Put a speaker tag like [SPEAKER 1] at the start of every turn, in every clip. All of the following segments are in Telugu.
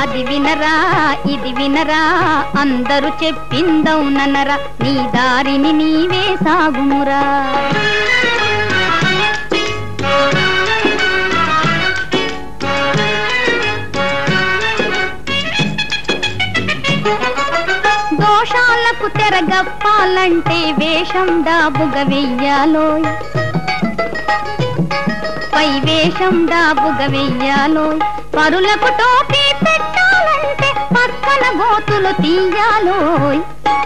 [SPEAKER 1] అది వినరా ఇది వినరా అందరూ చెప్పిందవుననరా నీ దారిని నీవే సాగుమురా దోషాలకు తెరగప్పాలంటే వేషం డాబుగ వెయ్యాలోయ్ పై వేషం డాబుగ వెయ్యాలోయ్ పరులకు టోపీ పెట్టాలంటే పక్కన గోతులు తీయాలోయ్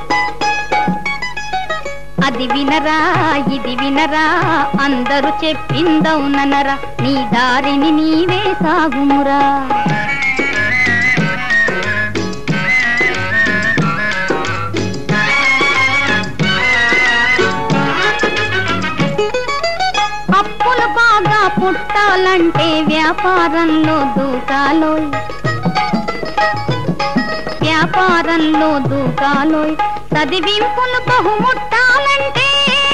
[SPEAKER 1] అది వినరా ఇది వినరా అందరూ చెప్పిందవుననరా నీ దారిని నీవే సాగుమురా అప్పులు బాగా పుట్టాలంటే వ్యాపారంలో దూకాలోయ్ వ్యాపారంలో దూకాలోయ్ చదివింపులు బహుముట్టాలంటే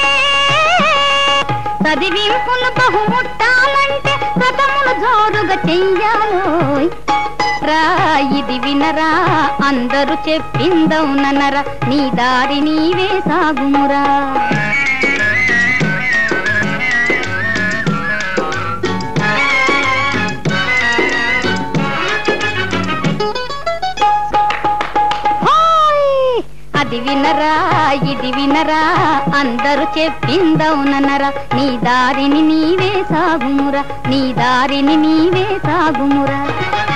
[SPEAKER 1] చదివింపులు బహుముట్టాలంటే కథములు జోరుగా చెయ్యాలోయ్ రా ఇది వినరా అందరూ చెప్పిందవుననరా నీ దారి నీవే సాగుమురా హాయ్! అది వినరా ఇది వినరా అందరూ చెప్పిందవుననరా నీ దారిని నీవే సాగుమురా నీ దారిని నీవే సాగుమురా